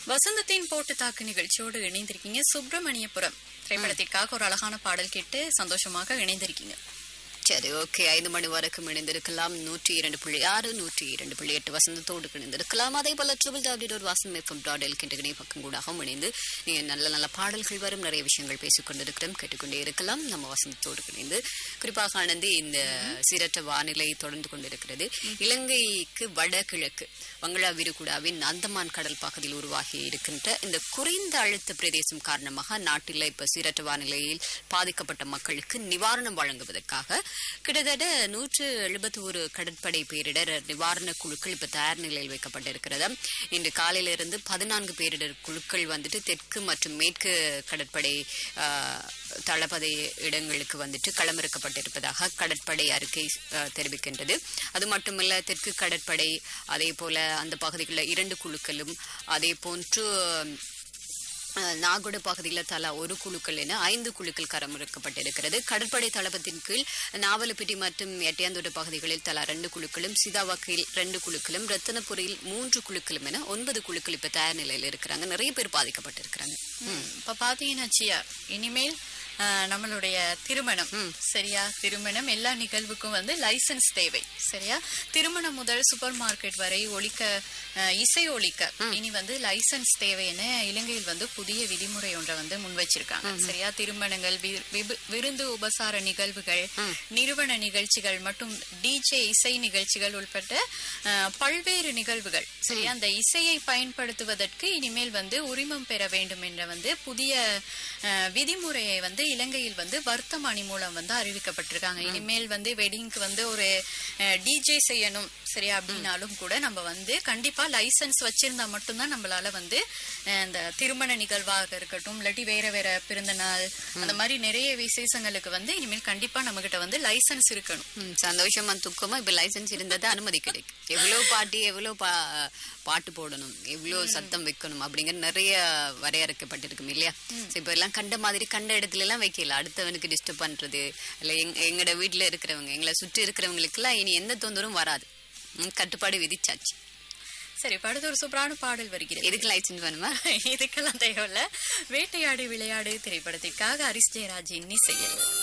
வசந்தத்தின் போட்டு தாக்கு நிகழ்ச்சியோடு இணைந்திருக்கீங்க சுப்பிரமணியபுரம் திரைப்படத்திற்காக ஒரு அழகான பாடல் கேட்டு சந்தோஷமாக இணைந்திருக்கீங்க சரி ஓகே ஐந்து மணி வரைக்கும் இணைந்திருக்கலாம் நூற்றி இரண்டு புள்ளி ஆறு நூற்றி இரண்டு புள்ளி எட்டு வசந்தத்தோடு இணைந்திருக்கலாம் அதே போல triple W dot Vasam FM dot எல் கிண்டகனி பக்கம் கூடாகவும் இணைந்து நீங்க நல்ல நல்ல பாடல்கள் வரும் நிறைய விஷயங்கள் பேசிக் கொண்டிருக்கிறோம் கேட்டுக்கொண்டே இருக்கலாம் நம்ம வசந்தத்தோடு இணைந்து குறிப்பாக ஆனந்தி இந்த சீரற்ற வானிலை தொடர்ந்து கொண்டிருக்கிறது இலங்கைக்கு வடகிழக்கு வங்களா விரிகுடாவின் அந்தமான் கடல் பகுதியில் உருவாகி இருக்கின்ற இந்த குறைந்த அழுத்த பிரதேசம் காரணமாக நாட்டில் இப்ப சீரற்ற வானிலையில் பாதிக்கப்பட்ட மக்களுக்கு நிவாரணம் வழங்குவதற்காக கிட்டத்தட்ட நூற்று எழுபத்தி ஒரு கடற்படை பேரிடர் நிவாரண குழுக்கள் இப்ப தயார் நிலையில் வைக்கப்பட்டிருக்கிறது இன்று காலையிலிருந்து பதினான்கு பேரிடர் குழுக்கள் வந்துட்டு தெற்கு மற்றும் மேற்கு கடற்படை ஆஹ், தளபதி இடங்களுக்கு வந்துட்டு களமிறக்கப்பட்டிருப்பதாக கடற்படை அறிக்கை ஆஹ், தெரிவிக்கின்றது அது மட்டுமல்ல தெற்கு கடற்படை அதே போல அந்த பகுதிகளில் இரண்டு குழுக்களும் அதே போன்று அஹ், நாகோடு பகுதியில் தலா ஒரு குழுக்கள் என ஐந்து குழுக்கள் களமிறக்கப்பட்டிருக்கிறது கடற்படை தளபத்தின் கீழ் நாவலப்பிட்டி மற்றும் எட்டியாந்தோடு பகுதிகளில் தலா ரெண்டு குழுக்களும் சிதாவாக்கில் ரெண்டு குழுக்களும் ரத்தனபுரியில் மூன்று குழுக்களும் என ஒன்பது குழுக்கள் இப்ப தயார் நிலையில் இருக்கிறாங்க நிறைய பேர் பாதிக்கப்பட்டிருக்கிறாங்க இப்ப பாத்தீங்கன்னா சியா இனிமேல் ஆஹ், நம்மளுடைய திருமணம் சரியா திருமணம் எல்லா நிகழ்வுக்கும் வந்து லைசென்ஸ் தேவை சரியா திருமணம் முதல் சூப்பர் மார்க்கெட் வரை ஒழிக்க ஆஹ், இசை ஒழிக்க இனி வந்து லைசென்ஸ் தேவை என இலங்கையில் வந்து புதிய விதிமுறை ஒன்றை வந்து முன் வச்சிருக்காங்க சரியா திருமணங்கள் வி- விபு- விருந்து உபசார நிகழ்வுகள் நிறுவன நிகழ்ச்சிகள் மற்றும் டிஜே இசை நிகழ்ச்சிகள் உட்பட்ட ஆஹ், பல்வேறு நிகழ்வுகள் சரியா அந்த இசையை பயன்படுத்துவதற்கு இனிமேல் வந்து உரிமம் பெற வேண்டும் என்ற வந்து புதிய ஆஹ், விதிமுறையை வந்து இலங்கையில் வந்து வர்த்தமானி மூலம் வந்து அறிவிக்கப்பட்டிருக்காங்க இனிமேல் வந்து வெட்டிங்க்கு வந்து ஒரு டிஜே செய்யணும் சரியா அப்படின்னாலும் கூட நம்ம வந்து கண்டிப்பா லைசென்ஸ் வச்சிருந்தா மட்டும்தான் நம்மளால வந்து அஹ், இந்த திருமண நிகழ்வாக இருக்கட்டும் இல்லாட்டி வேற வேற பிறந்த நாள் அந்த மாதிரி நிறைய விசேஷங்களுக்கு வந்து இனிமேல் கண்டிப்பா நம்ம கிட்ட வந்து லைசென்ஸ் இருக்கணும் ம், சந்தோஷமா துக்கமா இப்ப லைசென்ஸ் இருந்தது அனுமதி கிடைக்கும் எவ்வளவு பாட்டு எவ்வளவு பா பாட்டு போடணும் எவ்வளவு சத்தம் வைக்கணும் அப்படிங்கிற நிறைய வரையறுக்கப்பட்டிருக்கும் இல்லையா So, இப்ப எல்லாம் கண்ட மாதிரி கண்ட இடத்துல எல்லாம் வைக்கல அடுத்தவனுக்கு டிஸ்டர்ப் பண்றது இல்ல எங்க எங்கட வீட்டுல இருக்கிறவங்க எங்களை சுற்றி இருக்கிறவங்களுக்கு எல்லாம் இனி எந்த தொந்தரவும் வராது ம், கட்டுப்பாடு விதிச்சாச்சு சரி இப்ப அடுத்து ஒரு சூப்பரான பாடல் வருகிறது எதுக்கு லைசென்ஸ் வேணுமா இதுக்கெல்லாம் தேவையில்ல வேட்டையாடு விளையாடு திரைப்படத்திற்காக ஹரிஸ் ஜெயராஜின் இசையில்